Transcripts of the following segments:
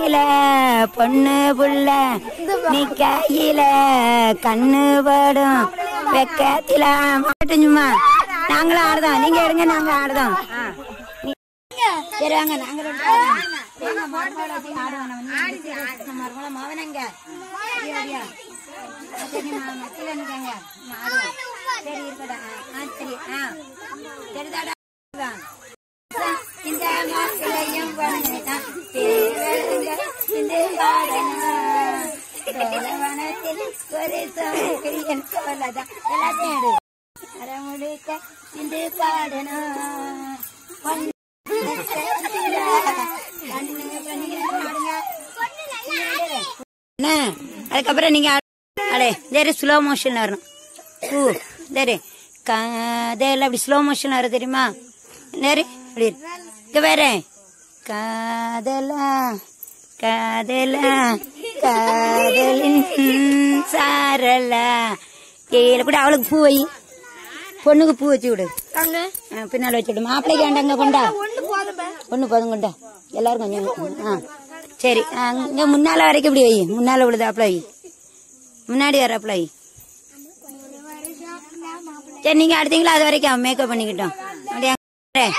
கையில பொண்ணு புள்ள நீ கையில கண்ணு படும் வெக்கத்தில மாட்டும் சும்மா நாங்களும் ஆடுதோம் நீங்க எடுங்க நாங்க ஆடுதோம் நீ- சரி வாங்க நாங்க ரெண்டு பேரும் எங்க மருமகளை வச்சு ஆடுவோம் நம்ம. நீ வந்து சரி, நம்ம மருமகளை மகனங்க. சரியா, சரியா? சரி, மா- மத்தியில நிக்கங்க. நம்ம ஆடுவோம். சரி, இருக்கட்டும். ஆ, ஆ, சரி, ஆ. சரி, தாடா. இந்த மாப்பிள்ளையும் வணங்கினான். திருவரங்க இந்த பாடணும். சோழவனத்தில் ஒரு சோழகிரியன் சோழதான். எல்லாத்தையும் எடு. அறமுழுக்க இந்த பாடணும். பொன் என்ன அதுக்கப்புறம் நீங்க ஆடு- அடே தேரு ஸ்லோ மோஷன் வரணும் பூ தேரு காதல் அப்படி ஸ்லோ மோஷன் வர தெரியுமா நேரு அப்படி இரு. இங்க வேற காதலா காதலா காதலின் சாரலா கீழே கூட அவளுக்கு பூ வை பொண்ணுக்கு பூ வச்சு விடு ஆ, பின்னால வச்சு விடு மாப்பிள்ளைக்கு வேண்டாங்க கொண்டா ஒண்ணு போதும் கொண்டா எல்லாரும் கொஞ்சம் ஆ சரி ஆ, இங்க முன்னால வரைக்கும் இப்படி வை முன்னால விழுதாப்புல வை முன்னாடி வராப்புல வை சரி நீங்க அடுத்தீங்களா அது வரைக்கும் மேக்கப் பண்ணிக்கிட்டோம் அப்படியே வரேன்.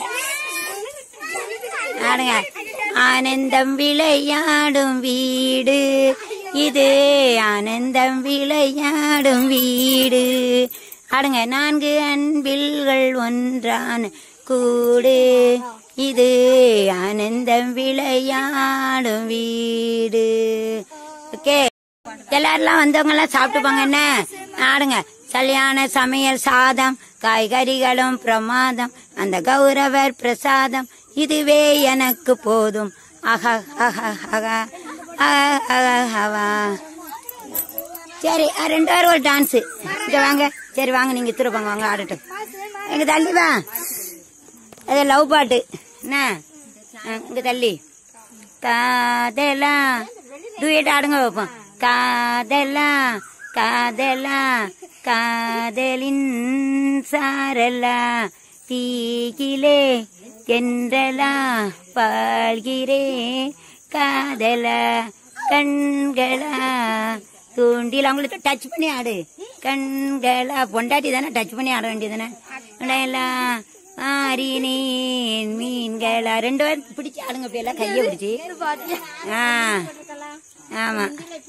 ஆடுங்க ஆனந்தம் விளையாடும் வீடு இது ஆனந்தம் விளையாடும் வீடு ஆடுங்க நான்கு அன்பில்கள் ஒன்றான கூடு இது ஆனந்தம் விளையாடும் வீடு ஓகே எல்லாரெல்லாம் வந்தவங்க எல்லாம் சாப்பிட்டு போங்க என்ன ஆடுங்க கல்யாண சமையல் சாதம் காய்கறிகளும் பிரமாதம் அந்த கௌரவர் பிரசாதம் இதுவே எனக்கு போதும் அஹ அஹ அஹ அஹ அஹ அஹவா. சரி அஹ் ரெண்டு பேரும் ஒரு டான்ஸ் இங்க வாங்க சரி வாங்க நீங்க திருப்பாங்க வாங்க ஆடட்டும் எங்க தள்ளி வா அது லவ் பாட்டு என்ன அஹ் இங்க தள்ளி காதலா டூயட் ஆடுங்க வைப்போம் காதலா காதலா காதலின் சாரலா தீகிலே தென்றலா பாழ்கிறே காதலா கண்களா தூண்டில் அவங்களுக்கு டச் பண்ணி ஆடு கண்களா பொண்டாட்டி தானே டச் பண்ணி ஆட வேண்டியதானே எல்லாம் ஆரினேன் மீன்களா ரெண்டு பேரும் பிடிச்சு ஆடுங்க இப்படி எல்லாம் கையை பிடிச்சி ஆ ஆமா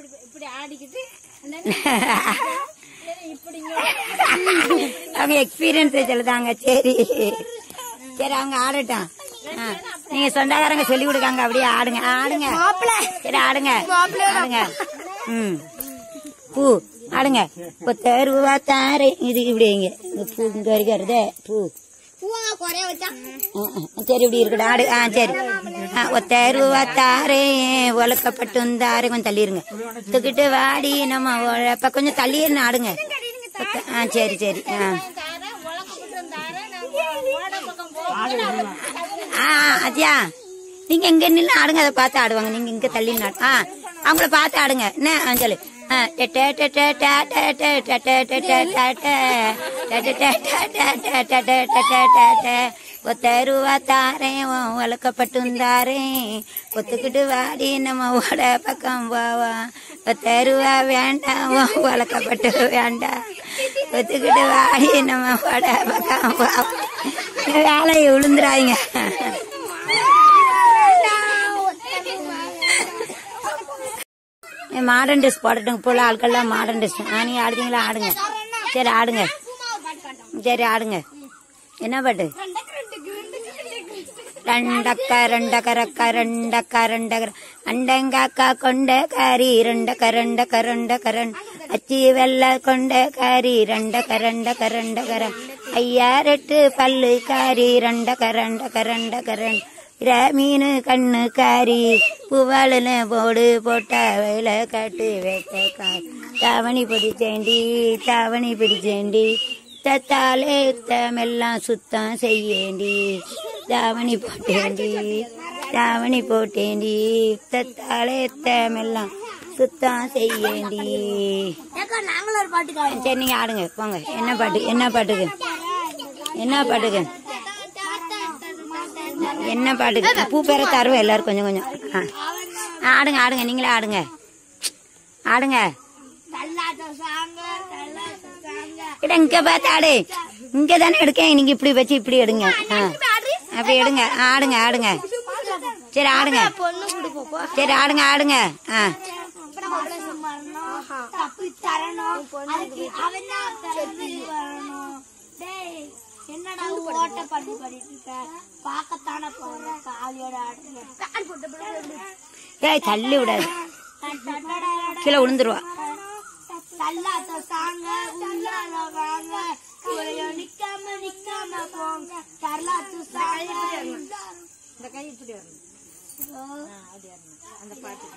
அவங்க எக்ஸ்பீரியன்ஸ் சொல்லுதாங்க சரி சரி அவங்க ஆடட்டும் ஆ, நீங்க சொந்தக்காரங்க சொல்லி கொடுக்காங்க அப்படியே ஆடுங்க ஆடுங்க சரி ஆடுங்க ஆடுங்க ம் பூ ஆடுங்க பத்து ரூபா தாரே இது இப்படி இங்க இந்த பூ இங்க வரைக்கும் வருதே பூ குறைய வச்சா ஆ, ஆ, சரி இப்படி இருக்கட்டும் ஆடு ஆ சரி ஆ, ஒத்த ரூபா தாரே ஒலக்கப்பட்டும் தாரே கொஞ்சம் தள்ளிருங்க தூக்கிட்டு வாடி நம்ம உழப்ப கொஞ்சம் தள்ளிருன்னு ஆடுங்க ஒத்த- ஆ சரி சரி ஆ ஆ அஜயா நீங்க இங்க நின்று ஆடுங்க அதை பார்த்து ஆடுவாங்க நீங்க இங்க தள்ளி நின்னு ஆடு. ஆ அவங்கள பார்த்து ஆடுங்க என்ன ஆ, சொல்லு ஆ, டே, டே, டே, டே, டே, டே, டே, டே, டே, டே, டே, டே, டே. டே, டே, டே, டே, டே, டே, டே, டே, டே, டே, டே, டே. ஒத்த ரூபா தாரேன் உன் வளர்க்கப்பட்டும் தாரேன் ஒத்துக்கிட்டு வாடி நம்ம ஓட பக்கம் போவா ஒத்த ரூபா வேண்டாம் உன் வளர்க்கப்பட்டு வேண்டாம் ஒத்துக்கிட்டு வாடி நம்ம ஓட பக்கம் போவா வேலையை விழுந்துறாங்க மாடர்ன் ட்ரெஸ் போடட்டும் இப்போ உள்ள ஆட்கள்லாம் மாடர்ன் ட்ரெஸ் நீ ஆடுறீங்களா ஆடுங்க சரி ஆடுங்க சரி ஆடுங்க என்ன பாட்டு ரெண்டக்க ரெண்டக்க ரக்க ரெண்டக்க ரெண்டக்க அண்டங்காக்கா கொண்ட காரி ரெண்டக்க ரெண்டக்க ரெண்டக்க ரெண் அச்சி வெள்ள கொண்ட காரி ரெண்டக்க ரெண்டக்க ரெண்டக்க ரெண் ஐயா ரெட்டு பல்லு காரி ரெண்டக்க ரெண்டக்க ரெண்டக்க ரெண் இர மீனு கண்ணு காரி புவாளுல போடு போட்ட வேலை காட்டு வேட்டை காய் தாவணி பிடிச்சேண்டி தாவணி பிடிச்சேண்டி தத்தாலே யுத்தமெல்லாம் சுத்தம் செய்யேண்டி தாவணி போட்டேண்டி தாவணி போட்டேண்டி தத்தாலே யுத்தமெல்லாம் சுத்தம் செய்யேண்டி நாங்களும் ஒரு பாட்டுக்காரன் சரி நீங்க ஆடுங்க போங்க என்ன பாட்டு என்ன பாட்டுக்கு என்ன பாட்டுக்கு என்ன பாட்டுக்கு பூ பேர தருவோம் எல்லாரும் கொஞ்சம் கொஞ்சம் ஆ. ஆடுங்க ஆடுங்க நீங்களே ஆடுங்க ஆடுங்க தள்ளாட்ட சாங்க தள்ளாட்ட சாங்க இட இங்க பார்த்து ஆடு இங்க தானே எடுக்கேன் நீங்க இப்படி வச்சு இப்படி எடுங்க ஆ. அப்படி எடுங்க ஆடுங்க ஆடுங்க சரி ஆடுங்க பொண்ணு கொடுப்போம் சரி ஆடுங்க ஆடுங்க ஆ தப்பி தரணும் அதுக்கு அவன் தான் தரணும் வரணும் டேய் என்னடா ஓட்ட பண்ணி பண்ணிட்டு இருக்க பார்க்கத்தானே போற காலியோட ஆடுங்க ஏய் தள்ளி விடாது கீழே விழுந்துருவா தள்ளாத்த சாங்க உள்ளால வாங்க இவளையோ நிக்காம நிக்காம போங்க தள்ளாத்து சாங்க இந்த கை இப்படி வரணும் அந்த பாட்டுக்கு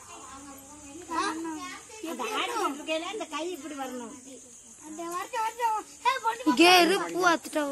அந்த ஆடிட்டு இருக்கையில இந்த கை இப்படி வரணும் அந்த வருஷம் வருஷம் ஏய், பொண்ணு இங்கே இரு பூ அத்துட்டோம்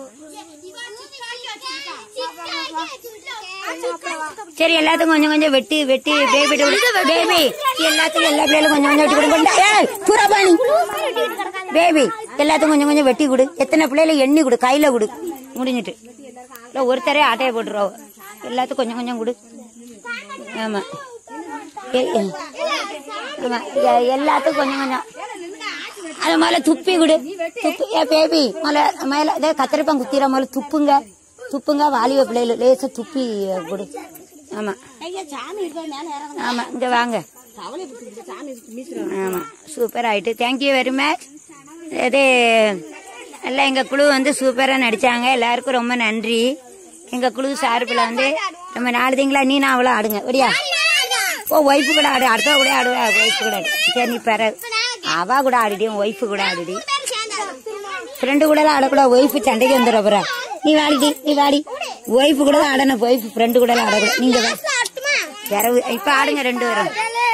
சரி எல்லாத்துக்கும் கொஞ்சம் கொஞ்சம் வெட்டி வெட்டி பேபி பேபி எல்லாத்துக்கும் எல்லா பிள்ளைகளும் கொஞ்சம் கொஞ்சம் வெட்டி கொடுங்க ஏய், புறப்பாணி பேபி எல்லாத்துக்கும் கொஞ்சம் கொஞ்சம் வெட்டி கொடு எத்தனை பிள்ளைல எண்ணி கொடு கையில கொடு முடிஞ்சிட்டு இல்ல ஒருத்தரே ஆட்டையை போட்டுருவோம் எல்லாத்துக்கும் கொஞ்சம் கொஞ்சம் கொடு ஆமா எ- எ- ஆமா எ- எல்லாத்துக்கும் கொஞ்சம் கொஞ்சம் அது மேல துப்பி கொடு துப்பி ஏ பேபி மேல மேல இதே கத்திரிப்பான் குத்திர மேல துப்புங்க துப்புங்க வாலிப பிள்ளைகள் லேசா துப்பி கொடு ஆமா ஐயா சாமி இருக்க மேல இறங்க ஆமா இங்க வாங்க கவலை பிடிச்சி சாமி மீசுறோம் ஆமா சூப்பர் ஆயிட்டு தேங்க்யூ வெரி மச் இது எல்லாம் எங்க குழு வந்து சூப்பரா நடிச்சாங்க எல்லாருக்கும் ரொம்ப நன்றி எங்க குழு சார்பில் வந்து நம்ம நாலு திங்களா நீ நான் அவ்வளோ ஆடுங்க ஒடியா ஓ ஒய்ஃபு கூட ஆடு அடுத்த கூட ஆடுவா ஒய்ஃபு கூட ஆடு சரி நீ பெற அவ கூட ஆடிடி ஒய்ஃபு கூட ஆடுடி ஃப்ரெண்டு கூட எல்லாம் ஆடக்கூடாது ஒய்ஃபு சண்டைக்கு வந்துடுற அப்புறம் நீ வாடிடி நீ வாடி ஒய்ஃபு கூட தான் ஆடணும் ஒய்ஃபு ஃப்ரெண்டு கூட எல்லாம் ஆடக்கூடாது நீங்க வா இரவு இப்ப ஆடுங்க ரெண்டு பேரும்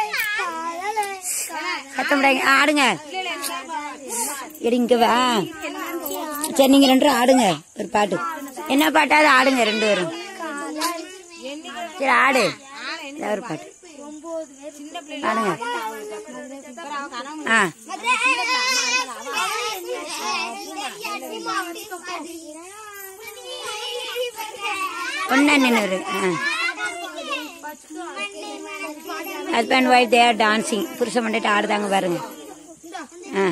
சத்தம் போடாதீங்க. ஆடுங்க எடி இங்க வா சரி நீங்க ரெண்டு பேரும் ஆடுங்க ஒரு பாட்டு என்ன பாட்டாவது ஆடுங்க ரெண்டு பேரும் சரி ஆடு ஏதாவது ஒரு பாட்டு ஆடுங்க ஆ ஒன்னா நின்று ஹஸ்பண்ட் ஒய்ஃப் தேர் டான்சிங் புருஷன் பண்ணிட்டு ஆடுதாங்க பாருங்க ஆ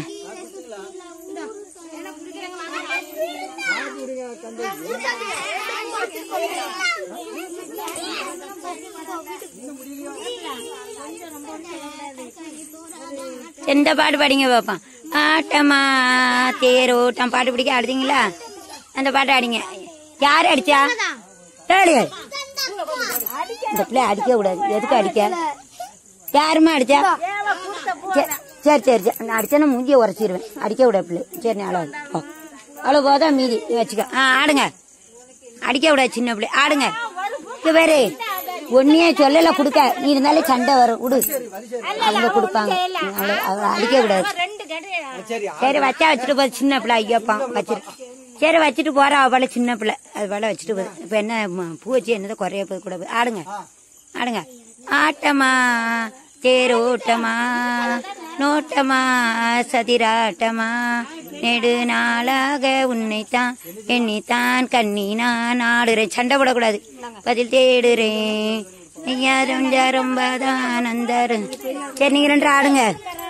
எந்த பாட்டு பாடிங்க பாப்பான் ஆட்டமா தேரோட்டம் பாட்டு பிடிக்க ஆடுதீங்களா அந்த பாட்டு ஆடிங்க யாரு அடிச்சா தேடிகள் இந்த பிள்ளை அடிக்க கூடாது எதுக்கு அடிக்க யாருமா அடிச்சா சரி சரி சரி சரி நான் அடிச்சேன்னா மூஞ்சிய உரைச்சிருவேன் அடிக்க கூடாது பிள்ளை சரி நீ அவ்வளோ போ அவ்வளோ போதான் மீதி நீ வச்சுக்க ஆ ஆடுங்க அடிக்க கூடாது சின்ன பிள்ளை ஆடுங்க இங்க பேரு ஒன்னியே சொல்லல கொடுக்க நீ இருந்தாலே சண்டை வரும் விடு அவங்க கொடுப்பாங்க அவ்வளோ அவளை அடிக்க கூடாது சரி வச்சா வச்சுட்டு போகுது சின்ன பிள்ளை ஐயோப்பா வச்சிரு சரி வச்சுட்டு போறா அவளை சின்ன பிள்ளை அது போல வச்சுட்டு போகுது இப்ப என்ன ம, பூ வச்சு என்னதை குறைய போய் கூட போகுது. ஆடுங்க ஆடுங்க ஆட்டமா தேரோட்டமா நோட்டமா சதிராட்டமா நெடு நாளாக உன்னைத்தான் எண்ணித்தான் கண்ணி நான் ஆடுறேன் சண்டை போடக்கூடாது பதில் தேடுறேன் ஐயா ரொம்ப ரொம்ப ஆனந்தரு சரி நீங்க ரெண்டு ஆடுங்க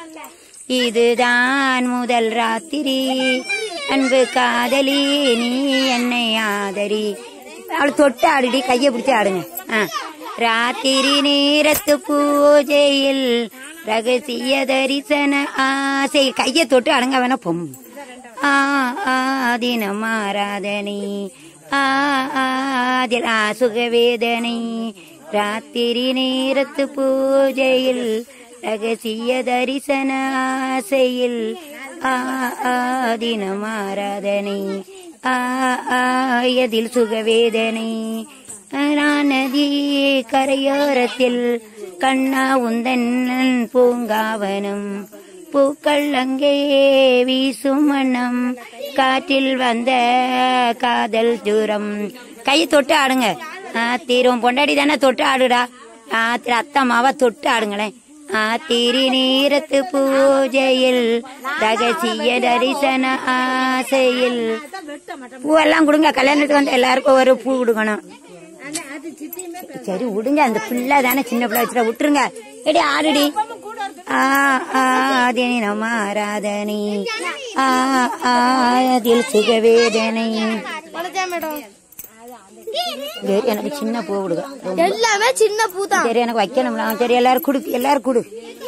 இதுதான் முதல் ராத்திரி அன்பு காதலி நீ என்னை ஆதரி அவளை தொட்டு ஆடுடி கையை பிடிச்சு ஆடுங்க ஆ. ராத்திரி நேரத்து பூஜையில் ரகசிய தரிசன ஆசை கையை தொட்டு ஆடுங்க வேணா பொம் ஆ ஆதினம் ஆராதனை ஆ ஆதில் ஆ சுகவேதனை ராத்திரி நேரத்து பூஜையில் ரகசிய தரிசன ஆசையில் ஆ ஆதினம் ஆராதனை ஆ ஆயதில் சுகவேதனை நதி கரையோரத்தில் கண்ணா உந்தன் பூங்காவனம் பூக்கள் அங்கே வீசும் வண்ணம் காற்றில் வந்த காதல் தூரம் கை தொட்டு ஆடுங்க ஆத்திரும் பொண்டாடி தானே தொட்டு ஆடுடா ஆத்திர அத்தம்மாவா தொட்டு ஆடுங்களேன் ஆத்திரி நீரத்து பூஜையில் ரகசிய தரிசன ஆசையில் பூவெல்லாம் கொடுங்க கல்யாணத்துக்கு வந்து எல்லாருக்கும் ஒரு பூ கொடுக்கணும் சரி விடுங்க அந்த பிள்ளை தானே சின்ன பிள்ளை வச்சுட்டா விட்டுருங்க எடி ஆடுடி ஆ ஆதினம் ஆராதனை ஆ ஆதில் சுகவேதனை சரி, எனக்கு சின்ன பூ கொடுங்க ரொம்ப. எல்லாமே சின்ன பூ தான் சரி எனக்கு வைக்கணும்ல சரி எல்லாரும் குடு எல்லாரும் குடு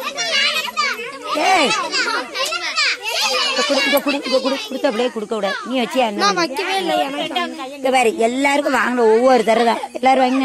ஏய் இங்க குடு இங்க குடு இங்க குடு கொடுத்த அப்படியே கொடுக்க விட நீ வச்சியா என்ன வைக்கவே இல்லை எனக்கு இங்க பாரு எல்லாருக்கும் வாங்கணும் ஒவ்வொரு தர தான் எல்லாரும் வாங்கினா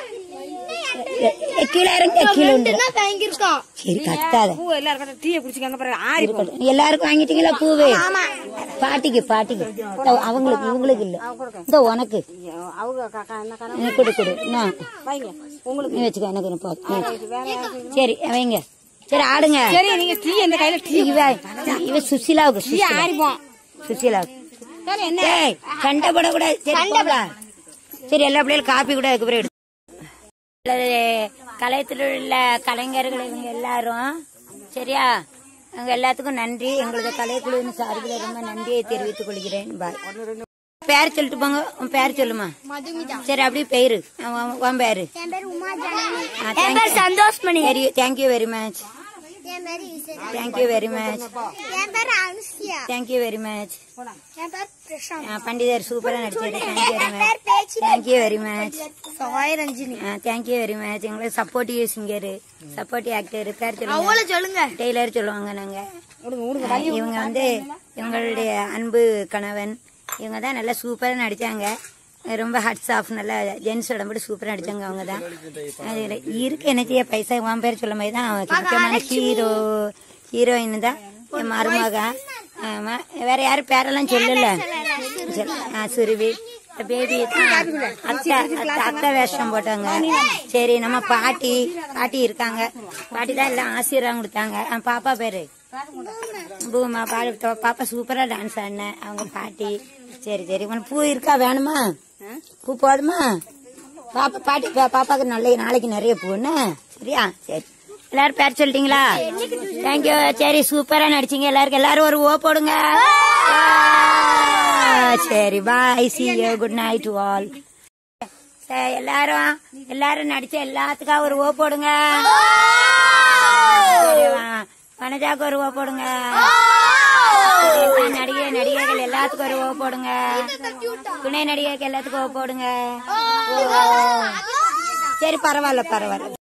கீழே இறங்க கீழே உண்டு என்ன வாங்கியிருக்கோம் சரி கத்தாத பூ எல்லாம் இருக்கட்டும் டீயை குடிச்சுக்காங்க பாரு ஆறி இருக்கட்டும். எல்லாருக்கும் வாங்கிட்டீங்களா பூவு பாட்டிக்கு பாட்டிக்கு இந்த அவங்களுக்கு இவங்களுக்கு இல்ல இந்த உனக்கு அவங்க காக்கா என்ன காரணம் எனக்கு கொடு கொடு என்ன வைங்க உங்களுக்கு நீ வச்சுக்க எனக்கு எனக்கு போ- நீ. சரி வைங்க சரி ஆடுங்க சரி நீங்க டீ இந்த கையில டீ இவ இவ சுசிலாவுக்கு சுசிலா. ஆறிப்போம் சுசிலாவுக்கு சரி என்ன ஏய் சண்டை போடக்கூடாது சரி போங்க. சரி எல்லா பிள்ளைகளும் காப்பி கூட அதுக்கப்புறம் எடுத்து கலையத்தில் உள்ள கலைஞர்கள் இவங்க எல்லாரும் சரியா அவங்க எல்லாத்துக்கும் நன்றி எங்களது கலைக்குழுவின் சார்பில் ரொம்ப நன்றியை தெரிவித்துக் கொள்கிறேன் பாய் பேர் சொல்லிட்டு போங்க உன் பேர் சொல்லுமா சரி அப்படியே பேரு உன் உன் பேரு என் பேர் உமா ஜனனி ஆ, என் பேர் சந்தோஷ் மணி சரி தேங்க்யூ வெரி மச் என் பேர் ஈஸ்வரி தேங்க்யூ வெரி மச் என் பேர் அனுசியா தேங்க்யூ வெரி மச் என் பேர் பிரசாந்த் பண்டிதர் சூப்பரா நடிச்சாரு தேங்க்யூ வெரி பேர் மச் பேச்சு thank you very much Sagaya Ranjini thank you very much எங்களுக்கு சப்போர்ட்டிவ் சிங்கர் சப்போர்ட்டிவ் ஆக்டர் பேர் சொல்லுங்க அவள சொல்லுங்க டெய்லர் சொல்லுவாங்க நாங்க ஆ, இவங்க வந்து இவங்களுடைய அன்பு கணவன் இவங்க தான் நல்லா சூப்பரா நடிச்சாங்க ரொம்ப ஹட்ஸ் ஆஃப் நல்லா ஜென்ஸ் உடம்பு சூப்பரா நடிச்சாங்க அவங்க தான் அதுல இருக்கு என்ன செய்ய பைசா உன் பேர் சொல்லும் போது தான் அவன் முக்கியமான ஹீரோ ஹீரோயின் தான் என் மருமக ஆமா வேற யாரும் பேரெல்லாம் சொல்லல சரி, ஆ, சுருவி பேபி அக்கா அக்கா- அக்கா வேஷம் போட்டாங்க சரி நம்ம பாட்டி பாட்டி இருக்காங்க பாட்டி தான் எல்லாம் ஆசீர்வாதம் கொடுத்தாங்க ஆ, பாப்பா பேரு பூமா பாடி பாப்பா சூப்பரா டான்ஸ் ஆடினேன் அவங்க பாட்டி சரி சரி உனக்கு பூ இருக்கா வேணுமா பூ போதுமா பாப்பா பாட்டி பா- பாப்பாக்கு நல்ல நாளைக்கு நிறைய பூன்னு சரியா சரி எல்லாரும் பேர் சொல்லிட்டீங்களா தேங்க்யூ சரி சூப்பரா நடிச்சீங்க எல்லாருக்கும் எல்லாரும் ஒரு ஓ போடுங்க ஆ, சரி bye see you good night to all எல்லாரும் எல்லாரும் நடிச்ச எல்லாத்துக்கும் ஒரு ஓ போடுங்க சரி, வா. வனஜாக்கு ஒரு ஓ போடுங்க சரி, நடிகை நடிகைகள் எல்லாத்துக்கும் ஒரு ஓ போடுங்க துணை நடிகைக்கு எல்லாத்துக்கும் ஓ போடுங்க ஓ. சரி பரவாயில்ல பரவாயில்ல